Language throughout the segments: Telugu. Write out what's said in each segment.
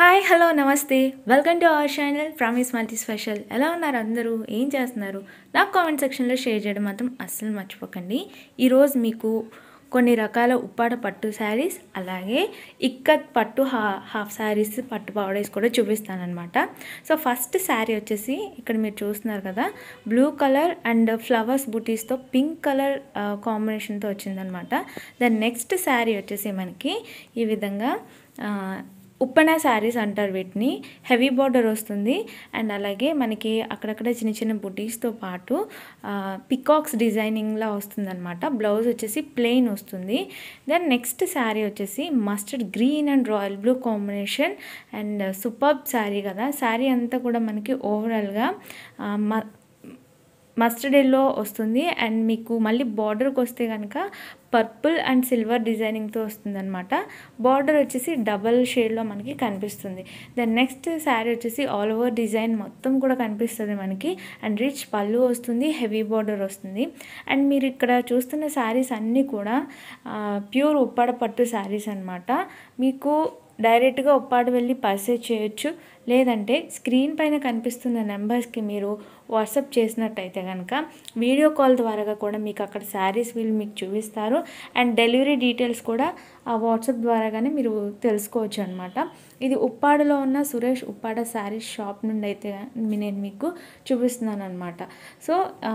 హాయ్ హలో నమస్తే welcome to our channel promise multi special ఎలా ఉన్నారు అందరూ ఏం చేస్తున్నారు నాకు కామెంట్ సెక్షన్లో షేర్ చేయడం మాత్రం అస్సలు మర్చిపోకండి ఈరోజు మీకు కొన్ని రకాల ఉప్పాడ పట్టు శారీస్ అలాగే ఇక్కత్ పట్టు హా హాఫ్ శారీస్ పట్టు పౌడర్స్ కూడా చూపిస్తానమాట సో ఫస్ట్ శారీ వచ్చేసి ఇక్కడ మీరు చూస్తున్నారు కదా బ్లూ కలర్ అండ్ ఫ్లవర్స్ బుటీస్తో పింక్ కలర్ కాంబినేషన్తో వచ్చిందనమాట దెన్ నెక్స్ట్ శారీ వచ్చేసి మనకి ఈ విధంగా ఆ, ఉప్పన శారీస్ అంటారు వీటిని హెవీ బార్డర్ వస్తుంది అండ్ అలాగే మనకి అక్కడక్కడ చిన్న చిన్న బుటీస్తో పాటు పికాక్స్ డిజైనింగ్లా వస్తుందన్నమాట బ్లౌజ్ వచ్చేసి ప్లెయిన్ వస్తుంది దెన్ నెక్స్ట్ శారీ వచ్చేసి mustard green and royal blue combination and superb sari కదా శారీ అంతా కూడా మనకి ఓవరాల్గా మ మస్టర్డ్ ఎల్లో వస్తుంది అండ్ మీకు మళ్ళీ బార్డర్కి వస్తే కనుక పర్పుల్ అండ్ సిల్వర్ డిజైనింగ్తో వస్తుంది అనమాట బార్డర్ వచ్చేసి డబల్ షేడ్లో మనకి కనిపిస్తుంది దెన్ నెక్స్ట్ శారీ వచ్చేసి ఆల్ ఓవర్ డిజైన్ మొత్తం కూడా కనిపిస్తుంది మనకి అండ్ రిచ్ పళ్ళు వస్తుంది హెవీ బార్డర్ వస్తుంది అండ్ మీరు ఇక్కడ చూస్తున్న శారీస్ అన్నీ కూడా ప్యూర్ ఉప్పాడ పట్టు శారీస్ అనమాట మీకు డైరెక్ట్గా ఉప్పాడు వెళ్ళి పర్చేజ్ చేయొచ్చు లేదంటే స్క్రీన్ పైన కనిపిస్తున్న నెంబర్స్కి మీరు వాట్సాప్ చేసినట్టయితే కనుక వీడియో కాల్ ద్వారా కూడా మీకు అక్కడ శారీస్ వీళ్ళు మీకు చూపిస్తారు అండ్ డెలివరీ డీటెయిల్స్ కూడా ఆ వాట్సాప్ ద్వారాగానే మీరు తెలుసుకోవచ్చు అనమాట ఇది ఉప్పాడలో ఉన్న సురేష్ ఉప్పాడ శారీస్ షాప్ నుండి అయితే నేను మీకు చూపిస్తున్నాను అనమాట సో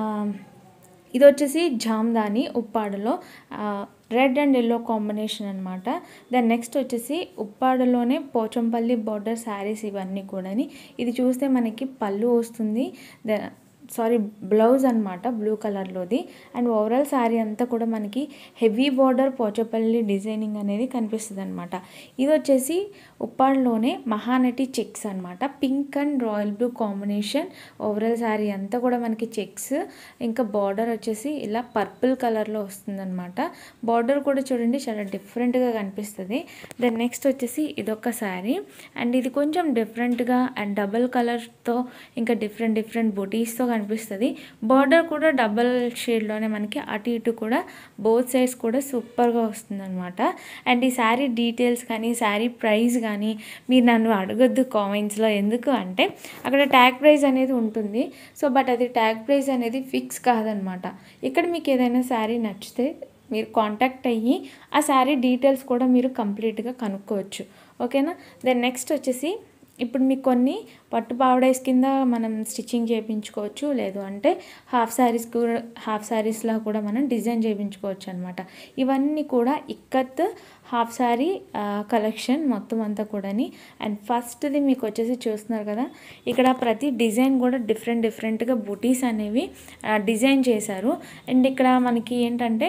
ఇది వచ్చేసి జామ్దాని ఉప్పాడలో రెడ్ అండ్ ఎల్లో కాంబినేషన్ అనమాట దెన్ నెక్స్ట్ వచ్చేసి ఉప్పాడలోనే పోచంపల్లి బార్డర్ శారీస్ ఇవన్నీ కూడాని ఇది చూస్తే మనకి పళ్ళు వస్తుంది దెన్ సారీ బ్లౌజ్ అనమాట బ్లూ కలర్లోది అండ్ ఓవరాల్ శారీ అంతా కూడా మనకి హెవీ బార్డర్ పోచపల్లి డిజైనింగ్ అనేది కనిపిస్తుంది అనమాట ఇది వచ్చేసి ఉప్పాడులోనే మహానటి చెక్స్ అనమాట pink and royal blue combination overall sari అంతా కూడా మనకి చెక్స్ ఇంకా బార్డర్ వచ్చేసి ఇలా పర్పుల్ కలర్లో వస్తుందన్నమాట బార్డర్ కూడా చూడండి చాలా డిఫరెంట్గా కనిపిస్తుంది దెన్ నెక్స్ట్ వచ్చేసి ఇదొక శారీ అండ్ ఇది కొంచెం డిఫరెంట్గా అండ్ డబల్ కలర్తో ఇంకా డిఫరెంట్ డిఫరెంట్ బుటీస్తో కనిపిస్తుంది బార్డర్ కూడా డబల్ షేడ్లోనే మనకి అటు ఇటు కూడా బోత్ సైడ్స్ కూడా సూపర్గా వస్తుందన్నమాట అండ్ ఈ శారీ డీటెయిల్స్ కానీ శారీ ప్రైస్ కానీ మీరు నన్ను అడగొద్దు కామెంట్స్లో ఎందుకు అంటే అక్కడ ట్యాగ్ ప్రైస్ అనేది ఉంటుంది సో బట్ అది ట్యాగ్ ప్రైస్ అనేది ఫిక్స్ కాదనమాట ఇక్కడ మీకు ఏదైనా శారీ నచ్చితే మీరు కాంటాక్ట్ అయ్యి ఆ శారీ డీటెయిల్స్ కూడా మీరు కంప్లీట్గా కనుక్కోవచ్చు ఓకేనా దెన్ నెక్స్ట్ వచ్చేసి ఇప్పుడు మీకు కొన్ని పట్టు పావడైస్ కింద మనం స్టిచ్చింగ్ చేయించుకోవచ్చు లేదు అంటే హాఫ్ శారీస్ కూడా హాఫ్ శారీస్లా కూడా మనం డిజైన్ చేయించుకోవచ్చు అనమాట ఇవన్నీ కూడా ఇక్కత్ హాఫ్ శారీ కలెక్షన్ మొత్తం అంతా కూడాని అండ్ ఫస్ట్ది మీకు వచ్చేసి చూస్తున్నారు కదా ఇక్కడ ప్రతి డిజైన్ కూడా డిఫరెంట్ డిఫరెంట్గా బుటీస్ అనేవి డిజైన్ చేశారు అండ్ ఇక్కడ మనకి ఏంటంటే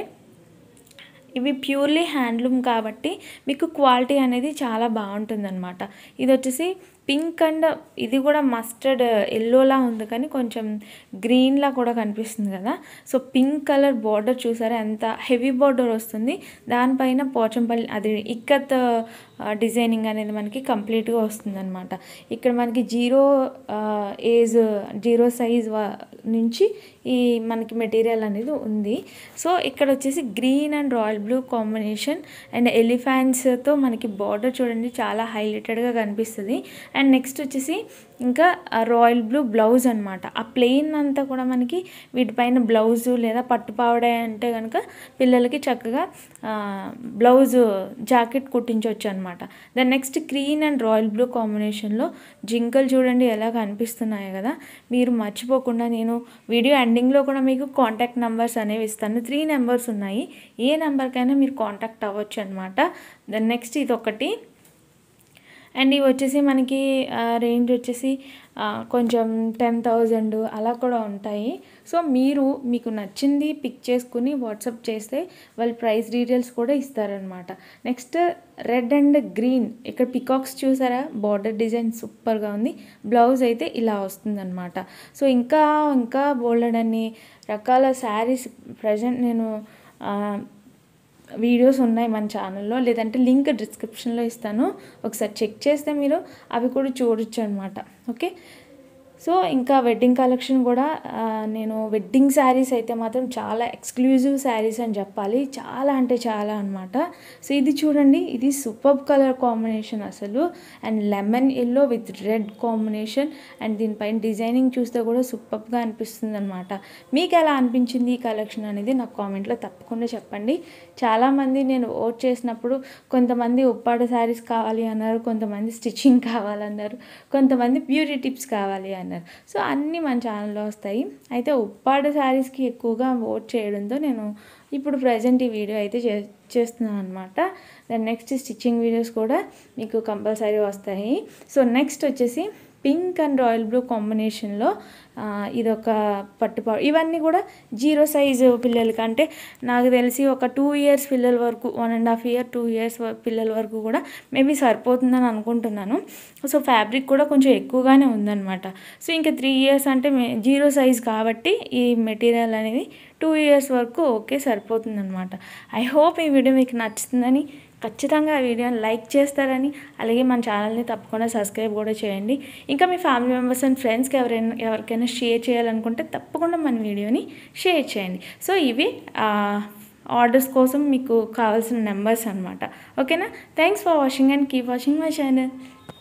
ఇవి ప్యూర్లీ హ్యాండ్లూమ్ కాబట్టి మీకు క్వాలిటీ అనేది చాలా బాగుంటుందన్నమాట ఇది వచ్చేసి పింక్ అండ్ ఇది కూడా మస్టర్డ్ ఎల్లోలా ఉంది కానీ కొంచెం గ్రీన్లా కూడా కనిపిస్తుంది కదా సో పింక్ కలర్ బార్డర్ చూసారా ఎంత హెవీ బార్డర్ వస్తుంది దానిపైన పోచంపల్లి అది ఇక్కత్ డిజైనింగ్ అనేది మనకి కంప్లీట్గా వస్తుంది అనమాట ఇక్కడ మనకి జీరో ఏజ్ జీరో సైజ్ నుంచి ఈ మనకి మెటీరియల్ అనేది ఉంది సో ఇక్కడ వచ్చేసి green and royal blue combination and ఎలిఫాంట్స్తో మనకి బార్డర్ చూడండి చాలా హైలైటెడ్గా కనిపిస్తుంది అండ్ నెక్స్ట్ వచ్చేసి ఇంకా రాయల్ బ్లూ బ్లౌజ్ అనమాట ఆ ప్లెయిన్ అంతా కూడా మనకి వీటిపైన బ్లౌజు లేదా పట్టుపావడే అంటే కనుక పిల్లలకి చక్కగా బ్లౌజ్ జాకెట్ కుట్టించవచ్చు అనమాట then next green and royal blue కాంబినేషన్లో జింకలు చూడండి ఎలా కనిపిస్తున్నాయి కదా మీరు మర్చిపోకుండా నేను వీడియో ఎండింగ్లో కూడా మీకు కాంటాక్ట్ నెంబర్స్ అనేవి ఇస్తాను త్రీ నెంబర్స్ ఉన్నాయి ఏ నెంబర్కైనా మీరు కాంటాక్ట్ అవ్వచ్చు అనమాట దెన్ నెక్స్ట్ ఇది ఒకటి అండ్ ఇవి వచ్చేసి మనకి రేంజ్ వచ్చేసి కొంచెం టెన్ థౌజండ్ అలా కూడా ఉంటాయి సో మీరు మీకు నచ్చింది పిక్ చేసుకుని వాట్సాప్ చేస్తే వాళ్ళ ప్రైస్ డీటెయిల్స్ కూడా ఇస్తారనమాట నెక్స్ట్ రెడ్ అండ్ గ్రీన్ ఇక్కడ పికాక్స్ చూసారా బార్డర్ డిజైన్ సూపర్గా ఉంది బ్లౌజ్ అయితే ఇలా వస్తుందన్నమాట సో ఇంకా ఇంకా బోల్డెడ్ అన్ని రకాల శారీస్ ప్రజెంట్ నేను వీడియోస్ ఉన్నాయి మన ఛానల్లో లేదంటే లింక్ డిస్క్రిప్షన్లో ఇస్తాను ఒకసారి చెక్ చేస్తే మీరు అవి కూడా చూడొచ్చు అనమాట ఓకే సో ఇంకా వెడ్డింగ్ కలెక్షన్ కూడా ఆ, నేను వెడ్డింగ్ శారీస్ అయితే మాత్రం చాలా ఎక్స్క్లూజివ్ శారీస్ అని చెప్పాలి చాలా అంటే చాలా అనమాట సో ఇది చూడండి ఇది సూపర్ కలర్ కాంబినేషన్ అసలు and lemon yellow with red combination and దీనిపైన డిజైనింగ్ చూస్తే కూడా సూపర్గా అనిపిస్తుంది అనమాట మీకు ఎలా అనిపించింది ఈ కలెక్షన్ అనేది నాకు కామెంట్లో తప్పకుండా చెప్పండి చాలామంది నేను ఓట్ చేసినప్పుడు కొంతమంది ఉప్పాడ శారీస్ కావాలి అన్నారు కొంతమంది స్టిచ్చింగ్ కావాలన్నారు కొంతమంది బ్యూటీ టిప్స్ కావాలి అన్నారు సో అన్నీ మన ఛానల్లో వస్తాయి అయితే ఉప్పాడ శారీస్కి ఎక్కువగా ఓట్ చేయడంతో నేను ఇప్పుడు ప్రజెంట్ ఈ వీడియో అయితే చే చేస్తున్నాను అనమాట దాని నెక్స్ట్ స్టిచ్చింగ్ వీడియోస్ కూడా మీకు కంపల్సరీ వస్తాయి సో నెక్స్ట్ వచ్చేసి పింక్ అండ్ రాయల్ బ్లూ కాంబినేషన్లో ఆ, ఇదొక పట్టుపా ఇవన్నీ కూడా జీరో సైజు పిల్లలకి అంటే నాకు తెలిసి ఒక టూ ఇయర్స్ పిల్లల వరకు one and half year two years పిల్లల వరకు కూడా మేబీ సరిపోతుందని అనుకుంటున్నాను సో ఫ్యాబ్రిక్ కూడా కొంచెం ఎక్కువగానే ఉందన్నమాట సో ఇంకా త్రీ ఇయర్స్ అంటే మే జీరో సైజ్ కాబట్టి ఈ మెటీరియల్ అనేది టూ ఇయర్స్ వరకు ఓకే సరిపోతుందన్నమాట ఐ హోప్ ఈ వీడియో మీకు నచ్చుతుందని ఖచ్చితంగా ఆ వీడియోని లైక్ చేస్తారని అలాగే మన ఛానల్ని తప్పకుండా సబ్స్క్రైబ్ కూడా చేయండి ఇంకా మీ ఫ్యామిలీ మెంబర్స్ అండ్ ఫ్రెండ్స్కి ఎవరైనా ఎవరికైనా షేర్ చేయాలనుకుంటే తప్పకుండా మన వీడియోని షేర్ చేయండి సో ఇవి ఆర్డర్స్ కోసం మీకు కావాల్సిన నెంబర్స్ అనమాట ఓకేనా thanks for watching and keep watching my channel